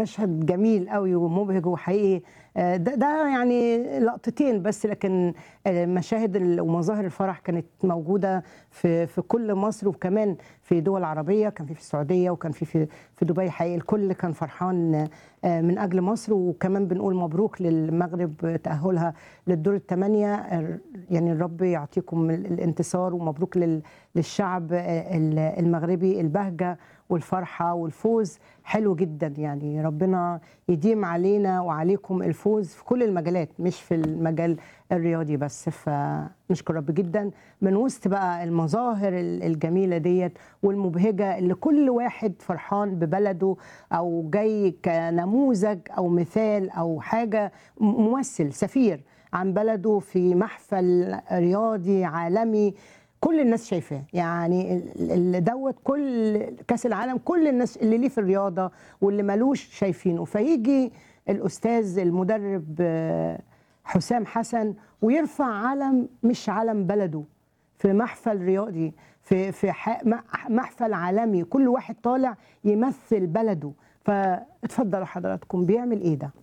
مشهد جميل قوي ومبهج وحقيقي آه، ده, ده يعني لقطتين بس لكن آه، مشاهد ال- ومظاهر الفرح كانت موجوده في في كل مصر وكمان في دول عربيه كان في في السعوديه وكان في في, في دبي حقيقي الكل كان فرحان آه، من اجل مصر وكمان بنقول مبروك للمغرب تاهلها للدور الثمانيه آه، يعني الرب يعطيكم ال- الانتصار ومبروك لل- للشعب آه، ال- المغربي البهجه والفرحه والفوز حلو جدا يعني ربنا يديم علينا وعليكم الفوز في كل المجالات مش في المجال الرياضي بس فنشكر رب جدا من وسط بقى المظاهر ال- الجميله ديت والمبهجه اللي كل واحد فرحان ببلده او جاي كنموذج او مثال او حاجه م- ممثل سفير عن بلده في محفل رياضي عالمي كل الناس شايفاه يعني ال- اللي دوت كل كاس العالم كل الناس اللي ليه في الرياضه واللي ملوش شايفينه فيجي الاستاذ المدرب آه، حسام حسن ويرفع علم مش علم بلده في محفل رياضي في في ح- مح- محفل عالمي كل واحد طالع يمثل بلده فاتفضلوا حضراتكم بيعمل ايه ده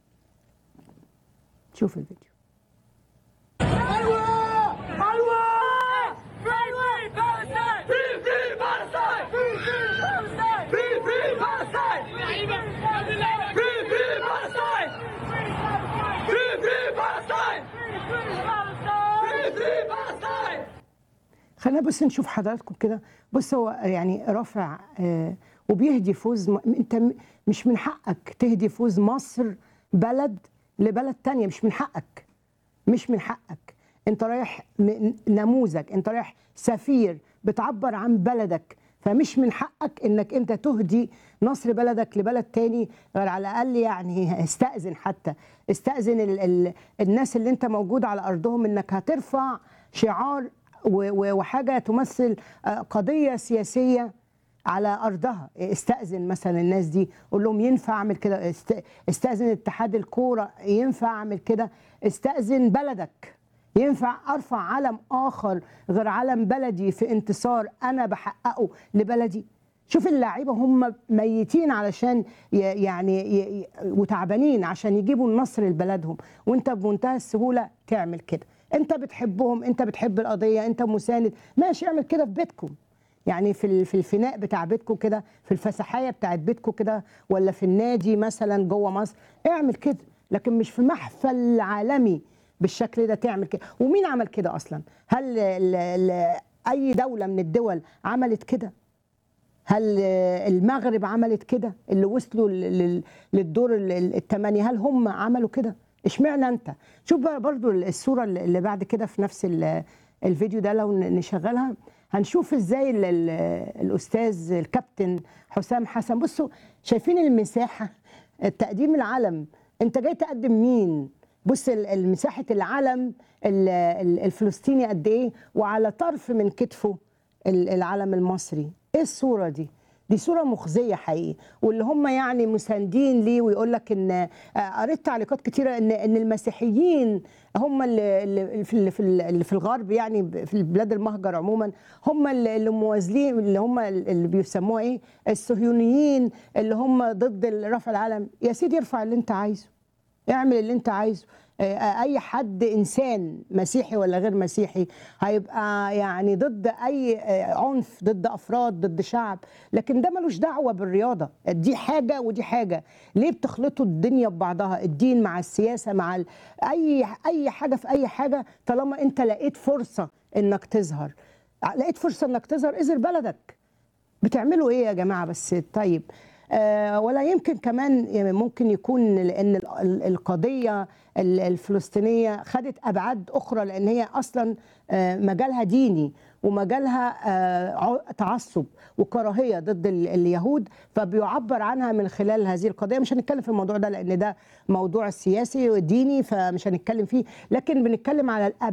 شوف الفيديو حلوة حلوة في في بارساي في في بارساي في في بارساي في في بارساي في في بارساي في في بارساي في في بارساي خلينا بس نشوف حضراتكم كده بص هو يعني رافع آه وبيهدي فوز م- انت م- مش من حقك تهدي فوز مصر بلد لبلد تانية مش من حقك مش من حقك انت رايح م- نموذج انت رايح سفير بتعبر عن بلدك فمش من حقك انك انت تهدي نصر بلدك لبلد تاني غير على الاقل يعني استاذن حتى استاذن ال ال الناس اللي انت موجود على ارضهم انك هترفع شعار و- و- وحاجه تمثل آه، قضيه سياسيه على ارضها استاذن مثلا الناس دي قول لهم ينفع اعمل كده است- استاذن اتحاد الكوره ينفع اعمل كده استاذن بلدك ينفع ارفع علم اخر غير علم بلدي في انتصار انا بحققه لبلدي شوف اللعيبه هم ميتين علشان ي- يعني ي- ي- وتعبانين عشان يجيبوا النصر لبلدهم وانت بمنتهى السهوله تعمل كده انت بتحبهم انت بتحب القضيه انت مساند ماشي اعمل كده في بيتكم يعني في ال- في الفناء بتاع بيتكم كده في الفسحايه بتاعت بيتكم كده ولا في النادي مثلا جوه مصر اعمل كده لكن مش في محفل عالمي بالشكل ده تعمل كده ومين عمل كده اصلا هل ال- ال- اي دوله من الدول عملت كده هل آه، المغرب عملت كده اللي وصلوا لل- لل- للدور ال- ال- الثمانية هل هم عملوا كده اشمعنى انت شوف بقى برضو الصورة اللي اللي بعد كده في نفس ال- الفيديو ده لو ن- نشغلها هنشوف ازاي ال- ال- الاستاذ الكابتن حسام حسن بصوا شايفين المساحة تقديم العلم انت جاي تقدم مين بص ال- ال- مساحة العلم ال- ال- الفلسطيني قد ايه وعلى طرف من كتفه ال- العلم المصري ايه الصوره دي دي صوره مخزيه حقيقي واللي هم يعني مساندين ليه ويقول لك ان آه، قريت تعليقات كتيره ان ان المسيحيين هم اللي اللي في اللي في اللي في الغرب يعني ب- في البلاد المهجر عموما هم اللي اللي موازلين اللي هم اللي بيسموها ايه الصهيونيين اللي هم ضد رفع العلم يا سيدي ارفع اللي انت عايزه اعمل اللي انت عايزه آه، اي حد انسان مسيحي ولا غير مسيحي هيبقى يعني ضد اي آه، عنف ضد افراد ضد شعب لكن ده ملوش دعوه بالرياضه دي حاجه ودي حاجه ليه بتخلطوا الدنيا ببعضها الدين مع السياسه مع ال... اي اي حاجه في اي حاجه طالما انت لقيت فرصه انك تظهر لقيت فرصه انك تظهر اظهر بلدك بتعملوا ايه يا جماعه بس طيب آه ولا يمكن كمان يعني ممكن يكون لان ال- ال- القضيه ال- الفلسطينيه خدت ابعاد اخرى لان هي اصلا آه مجالها ديني ومجالها آه ع- تعصب وكراهيه ضد ال- اليهود فبيعبر عنها من خلال هذه القضيه مش هنتكلم في الموضوع ده لان ده موضوع سياسي وديني فمش هنتكلم فيه لكن بنتكلم على الأب